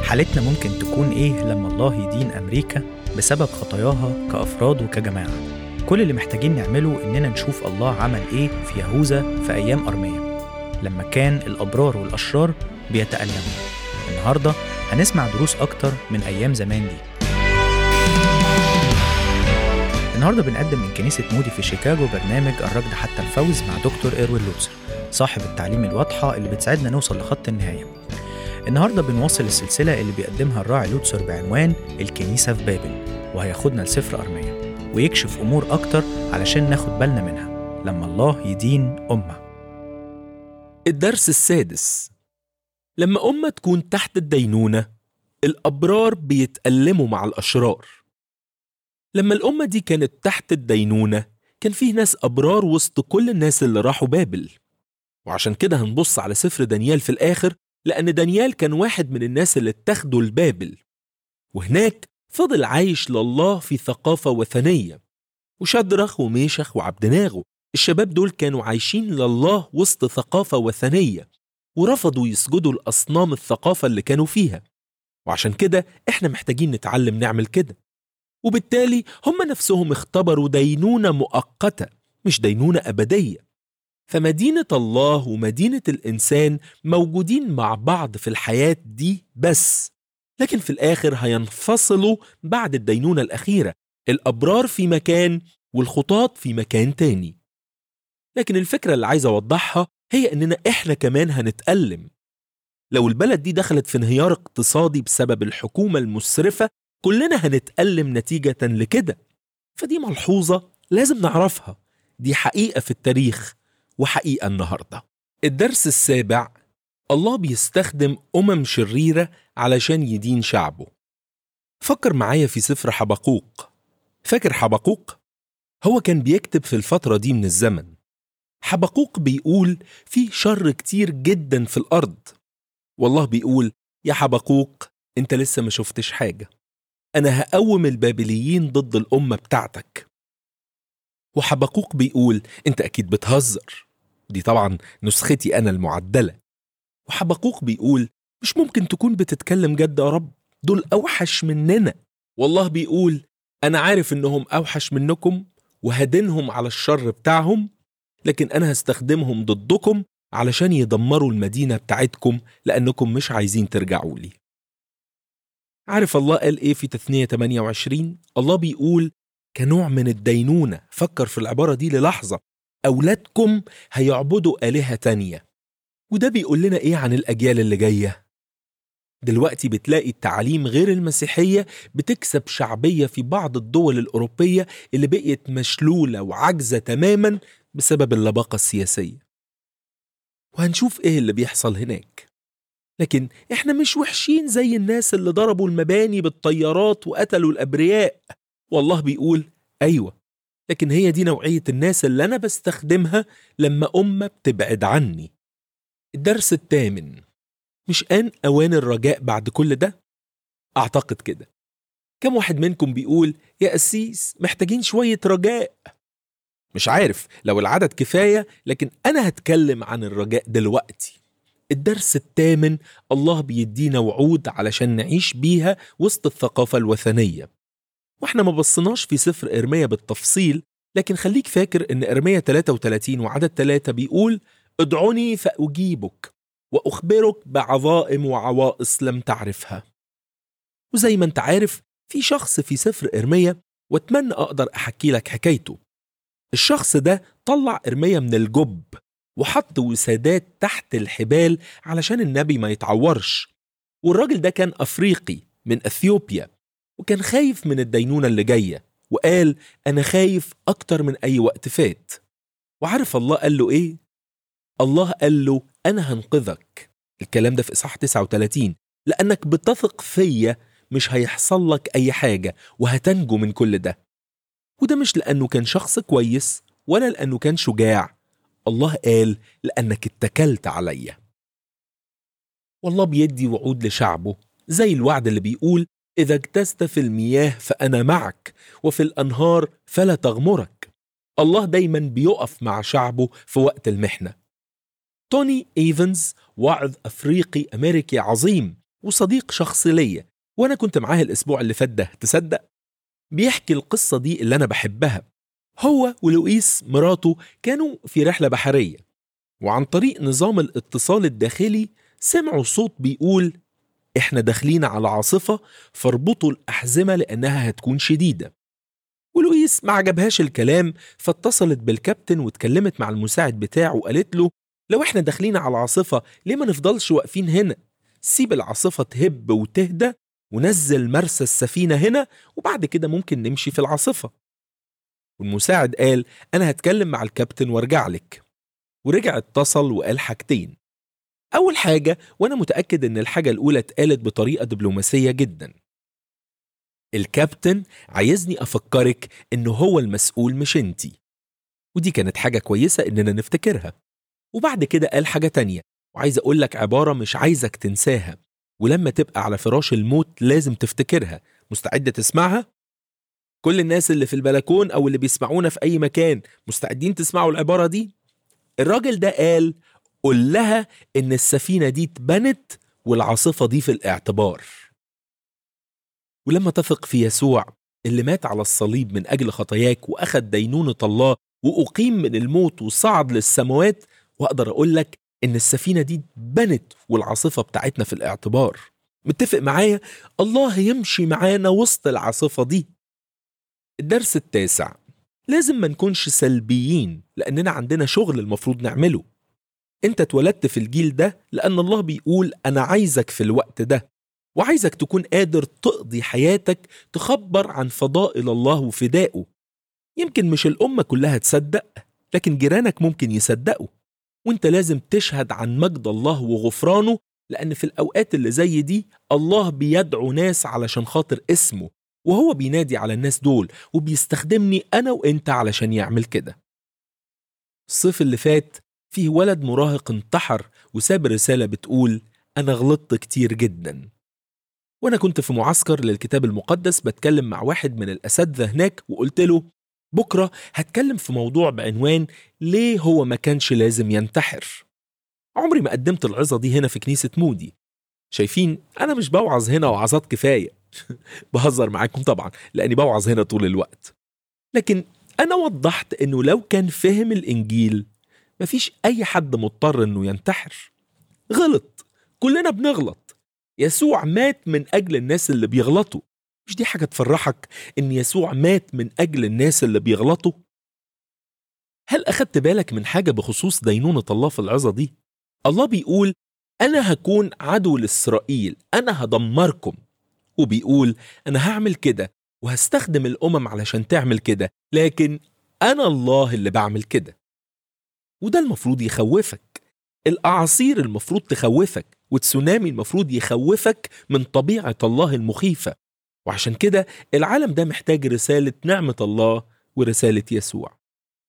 حالتنا ممكن تكون إيه لما الله يدين أمريكا بسبب خطاياها كأفراد وكجماعة كل اللي محتاجين نعمله إننا نشوف الله عمل إيه في يهوذا في أيام أرمية لما كان الأبرار والأشرار بيتألموا النهاردة هنسمع دروس أكتر من أيام زمان دي النهارده بنقدم من كنيسة مودي في شيكاغو برنامج الركض حتى الفوز مع دكتور إيروين لوتسر صاحب التعليم الواضحة اللي بتساعدنا نوصل لخط النهاية النهارده بنواصل السلسلة اللي بيقدمها الراعي لوتسر بعنوان الكنيسة في بابل وهياخدنا لسفر أرمية ويكشف أمور أكتر علشان ناخد بالنا منها لما الله يدين أمة الدرس السادس لما أمة تكون تحت الدينونة الأبرار بيتألموا مع الأشرار لما الأمة دي كانت تحت الدينونة كان فيه ناس أبرار وسط كل الناس اللي راحوا بابل وعشان كده هنبص على سفر دانيال في الآخر لأن دانيال كان واحد من الناس اللي اتخذوا لبابل وهناك فضل عايش لله في ثقافة وثنية وشدرخ وميشخ وعبدناغو الشباب دول كانوا عايشين لله وسط ثقافة وثنية ورفضوا يسجدوا لأصنام الثقافة اللي كانوا فيها وعشان كده احنا محتاجين نتعلم نعمل كده وبالتالي هم نفسهم اختبروا دينونة مؤقتة مش دينونة أبدية فمدينة الله ومدينة الإنسان موجودين مع بعض في الحياة دي بس لكن في الآخر هينفصلوا بعد الدينونة الأخيرة الأبرار في مكان والخطاة في مكان تاني لكن الفكرة اللي عايز أوضحها هي إننا إحنا كمان هنتألم لو البلد دي دخلت في انهيار اقتصادي بسبب الحكومة المسرفة كلنا هنتألم نتيجة لكده فدي ملحوظة لازم نعرفها دي حقيقة في التاريخ وحقيقة النهاردة الدرس السابع الله بيستخدم أمم شريرة علشان يدين شعبه فكر معايا في سفر حبقوق فاكر حبقوق؟ هو كان بيكتب في الفترة دي من الزمن حبقوق بيقول في شر كتير جدا في الأرض والله بيقول يا حبقوق انت لسه ما شفتش حاجة أنا هقوم البابليين ضد الأمة بتاعتك وحبقوق بيقول أنت أكيد بتهزر دي طبعا نسختي أنا المعدلة وحبقوق بيقول مش ممكن تكون بتتكلم جد يا رب دول أوحش مننا والله بيقول أنا عارف إنهم أوحش منكم وهدنهم على الشر بتاعهم لكن أنا هستخدمهم ضدكم علشان يدمروا المدينة بتاعتكم لأنكم مش عايزين ترجعوا لي عارف الله قال ايه في تثنية 28 الله بيقول كنوع من الدينونة فكر في العبارة دي للحظة أولادكم هيعبدوا آلهة تانية وده بيقول لنا ايه عن الأجيال اللي جاية دلوقتي بتلاقي التعاليم غير المسيحية بتكسب شعبية في بعض الدول الأوروبية اللي بقيت مشلولة وعاجزة تماما بسبب اللباقة السياسية وهنشوف ايه اللي بيحصل هناك لكن احنا مش وحشين زي الناس اللي ضربوا المباني بالطيارات وقتلوا الابرياء والله بيقول ايوه لكن هي دي نوعيه الناس اللي انا بستخدمها لما امه بتبعد عني الدرس الثامن مش ان اوان الرجاء بعد كل ده اعتقد كده كم واحد منكم بيقول يا قسيس محتاجين شويه رجاء مش عارف لو العدد كفايه لكن انا هتكلم عن الرجاء دلوقتي الدرس الثامن الله بيدينا وعود علشان نعيش بيها وسط الثقافة الوثنية واحنا ما بصناش في سفر إرميا بالتفصيل لكن خليك فاكر ان إرميا 33 وعدد 3 بيقول ادعوني فأجيبك وأخبرك بعظائم وعوائص لم تعرفها وزي ما انت عارف في شخص في سفر إرميا واتمنى أقدر أحكي لك حكايته الشخص ده طلع إرميا من الجب وحط وسادات تحت الحبال علشان النبي ما يتعورش والراجل ده كان أفريقي من أثيوبيا وكان خايف من الدينونة اللي جاية وقال أنا خايف أكتر من أي وقت فات وعارف الله قال له إيه؟ الله قال له أنا هنقذك الكلام ده في إصحاح 39 لأنك بتثق فيا مش هيحصل لك أي حاجة وهتنجو من كل ده وده مش لأنه كان شخص كويس ولا لأنه كان شجاع الله قال لأنك اتكلت عليا والله بيدي وعود لشعبه زي الوعد اللي بيقول إذا اجتزت في المياه فأنا معك وفي الأنهار فلا تغمرك الله دايما بيقف مع شعبه في وقت المحنة توني إيفنز واعظ أفريقي أمريكي عظيم وصديق شخص ليا وأنا كنت معاه الأسبوع اللي فات ده تصدق؟ بيحكي القصة دي اللي أنا بحبها هو ولوئيس مراته كانوا في رحلة بحرية وعن طريق نظام الاتصال الداخلي سمعوا صوت بيقول احنا داخلين على عاصفة فاربطوا الأحزمة لأنها هتكون شديدة ولوئيس ما عجبهاش الكلام فاتصلت بالكابتن واتكلمت مع المساعد بتاعه وقالت له لو احنا داخلين على عاصفة ليه ما نفضلش واقفين هنا سيب العاصفة تهب وتهدى ونزل مرسى السفينة هنا وبعد كده ممكن نمشي في العاصفة والمساعد قال أنا هتكلم مع الكابتن وارجع لك ورجع اتصل وقال حاجتين أول حاجة وأنا متأكد إن الحاجة الأولى اتقالت بطريقة دبلوماسية جدا الكابتن عايزني أفكرك إنه هو المسؤول مش انتي ودي كانت حاجة كويسة إننا نفتكرها وبعد كده قال حاجة تانية وعايز أقول لك عبارة مش عايزك تنساها ولما تبقى على فراش الموت لازم تفتكرها مستعدة تسمعها؟ كل الناس اللي في البلكون أو اللي بيسمعونا في أي مكان مستعدين تسمعوا العبارة دي؟ الراجل ده قال قل لها إن السفينة دي اتبنت والعاصفة دي في الاعتبار ولما تثق في يسوع اللي مات على الصليب من أجل خطاياك وأخذ دينونة الله وأقيم من الموت وصعد للسماوات وأقدر أقول لك إن السفينة دي اتبنت والعاصفة بتاعتنا في الاعتبار متفق معايا الله يمشي معانا وسط العاصفة دي الدرس التاسع لازم ما نكونش سلبيين لأننا عندنا شغل المفروض نعمله انت اتولدت في الجيل ده لأن الله بيقول أنا عايزك في الوقت ده وعايزك تكون قادر تقضي حياتك تخبر عن فضائل الله وفدائه يمكن مش الأمة كلها تصدق لكن جيرانك ممكن يصدقوا وانت لازم تشهد عن مجد الله وغفرانه لأن في الأوقات اللي زي دي الله بيدعو ناس علشان خاطر اسمه وهو بينادي على الناس دول وبيستخدمني أنا وإنت علشان يعمل كده الصيف اللي فات فيه ولد مراهق انتحر وساب رسالة بتقول أنا غلطت كتير جدا وأنا كنت في معسكر للكتاب المقدس بتكلم مع واحد من الأساتذة هناك وقلت له بكرة هتكلم في موضوع بعنوان ليه هو ما كانش لازم ينتحر عمري ما قدمت العظة دي هنا في كنيسة مودي شايفين أنا مش بوعظ هنا وعظات كفاية بهزر معاكم طبعا لأني بوعظ هنا طول الوقت لكن أنا وضحت إنه لو كان فهم الإنجيل مفيش أي حد مضطر إنه ينتحر غلط كلنا بنغلط يسوع مات من أجل الناس اللي بيغلطوا مش دي حاجة تفرحك إن يسوع مات من أجل الناس اللي بيغلطوا؟ هل أخدت بالك من حاجة بخصوص دينونة الله في العظة دي؟ الله بيقول أنا هكون عدو لإسرائيل أنا هدمركم وبيقول أنا هعمل كده وهستخدم الأمم علشان تعمل كده لكن أنا الله اللي بعمل كده وده المفروض يخوفك الأعاصير المفروض تخوفك والتسونامي المفروض يخوفك من طبيعة الله المخيفة وعشان كده العالم ده محتاج رسالة نعمة الله ورسالة يسوع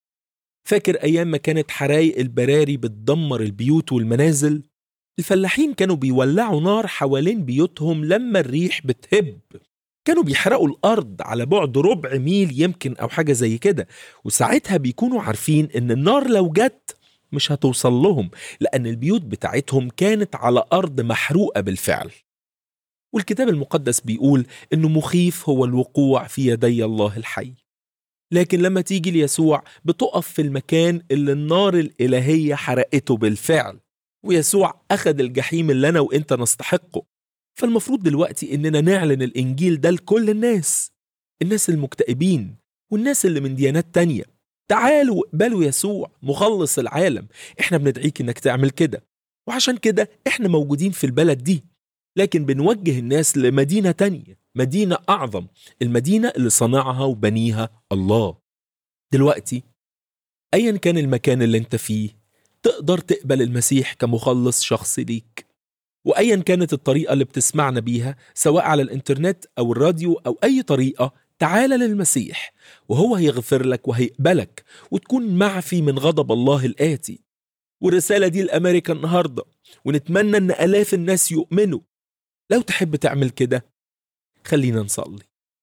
فاكر أيام ما كانت حرايق البراري بتدمر البيوت والمنازل الفلاحين كانوا بيولعوا نار حوالين بيوتهم لما الريح بتهب كانوا بيحرقوا الأرض على بعد ربع ميل يمكن أو حاجة زي كده وساعتها بيكونوا عارفين إن النار لو جت مش هتوصل لهم لأن البيوت بتاعتهم كانت على أرض محروقة بالفعل والكتاب المقدس بيقول إنه مخيف هو الوقوع في يدي الله الحي لكن لما تيجي ليسوع بتقف في المكان اللي النار الإلهية حرقته بالفعل ويسوع أخذ الجحيم اللي أنا وإنت نستحقه فالمفروض دلوقتي إننا نعلن الإنجيل ده لكل الناس الناس المكتئبين والناس اللي من ديانات تانية تعالوا اقبلوا يسوع مخلص العالم احنا بندعيك انك تعمل كده وعشان كده احنا موجودين في البلد دي لكن بنوجه الناس لمدينة تانية مدينة أعظم المدينة اللي صنعها وبنيها الله دلوقتي أيا كان المكان اللي انت فيه تقدر تقبل المسيح كمخلص شخصي ليك وأيا كانت الطريقة اللي بتسمعنا بيها سواء على الإنترنت أو الراديو أو أي طريقة تعال للمسيح وهو هيغفر لك وهيقبلك وتكون معفي من غضب الله الآتي والرسالة دي لأمريكا النهاردة ونتمنى أن ألاف الناس يؤمنوا لو تحب تعمل كده خلينا نصلي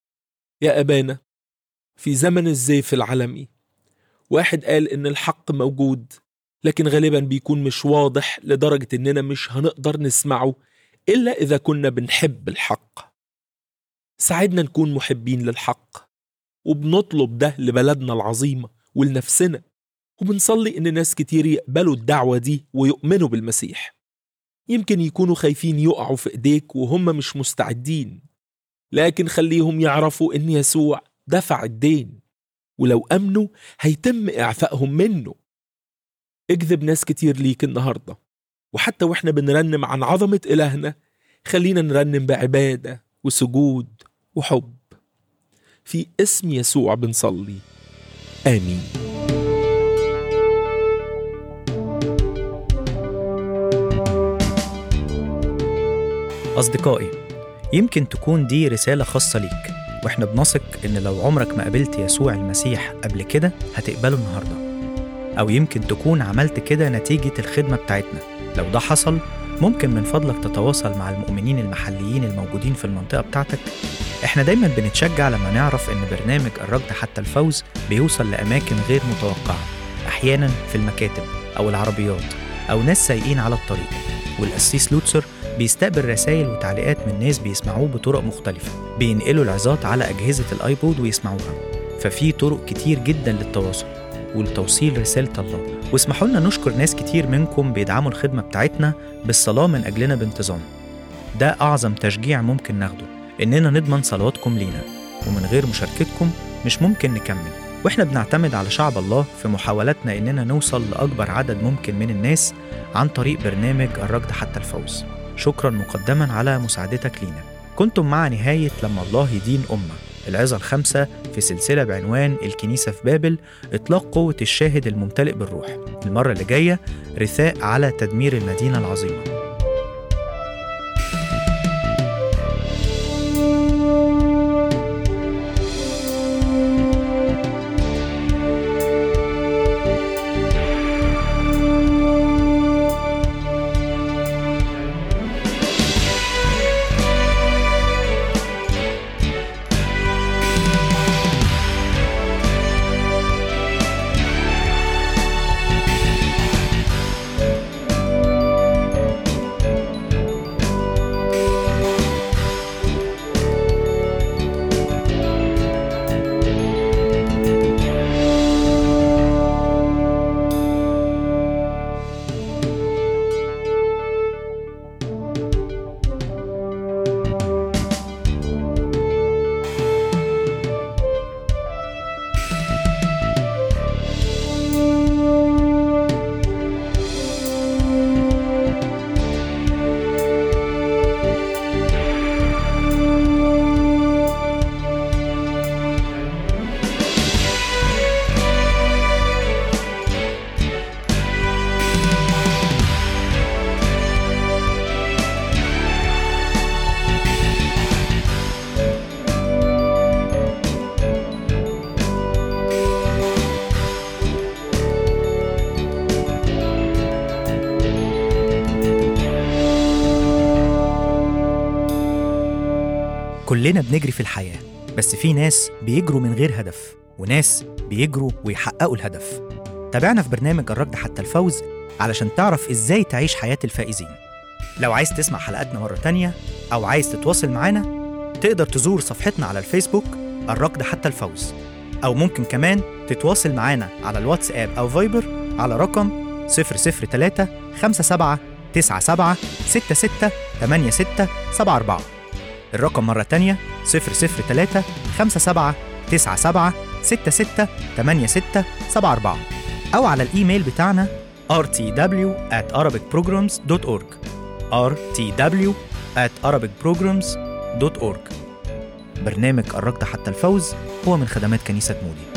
يا أبانا في زمن الزيف العالمي واحد قال إن الحق موجود لكن غالبا بيكون مش واضح لدرجة إننا مش هنقدر نسمعه إلا إذا كنا بنحب الحق ساعدنا نكون محبين للحق وبنطلب ده لبلدنا العظيمة ولنفسنا وبنصلي إن ناس كتير يقبلوا الدعوة دي ويؤمنوا بالمسيح يمكن يكونوا خايفين يقعوا في إيديك وهم مش مستعدين لكن خليهم يعرفوا إن يسوع دفع الدين ولو أمنوا هيتم إعفائهم منه اجذب ناس كتير ليك النهاردة وحتى وإحنا بنرنم عن عظمة إلهنا خلينا نرنم بعبادة وسجود وحب في اسم يسوع بنصلي آمين أصدقائي يمكن تكون دي رسالة خاصة ليك واحنا بنثق ان لو عمرك ما قابلت يسوع المسيح قبل كده هتقبله النهارده او يمكن تكون عملت كده نتيجة الخدمة بتاعتنا لو ده حصل ممكن من فضلك تتواصل مع المؤمنين المحليين الموجودين في المنطقة بتاعتك احنا دايما بنتشجع لما نعرف ان برنامج الركض حتى الفوز بيوصل لأماكن غير متوقعة أحيانا في المكاتب أو العربيات أو ناس سايقين على الطريق والقسيس لوتسر بيستقبل رسائل وتعليقات من ناس بيسمعوه بطرق مختلفة بينقلوا العظات على أجهزة الآيبود ويسمعوها ففي طرق كتير جدا للتواصل ولتوصيل رسالة الله واسمحوا لنا نشكر ناس كتير منكم بيدعموا الخدمة بتاعتنا بالصلاة من أجلنا بانتظام ده أعظم تشجيع ممكن ناخده إننا نضمن صلواتكم لينا ومن غير مشاركتكم مش ممكن نكمل واحنا بنعتمد على شعب الله في محاولاتنا إننا نوصل لأكبر عدد ممكن من الناس عن طريق برنامج الركض حتى الفوز شكرا مقدما على مساعدتك لينا كنتم مع نهاية لما الله يدين أمة العظة الخامسة في سلسلة بعنوان الكنيسة في بابل إطلاق قوة الشاهد الممتلئ بالروح المرة اللي جاية رثاء على تدمير المدينة العظيمة كلنا بنجري في الحياة بس في ناس بيجروا من غير هدف وناس بيجروا ويحققوا الهدف تابعنا في برنامج الركض حتى الفوز علشان تعرف ازاي تعيش حياة الفائزين لو عايز تسمع حلقاتنا مرة تانية أو عايز تتواصل معانا تقدر تزور صفحتنا على الفيسبوك الركض حتى الفوز أو ممكن كمان تتواصل معانا على الواتساب أو فايبر على رقم 003 57 97 66 86 74 الرقم مرة تانية 003 57 97 66 86 74 أو على الإيميل بتاعنا rtw at arabicprograms.org rtw at arabicprograms.org برنامج الركض حتى الفوز هو من خدمات كنيسة مودي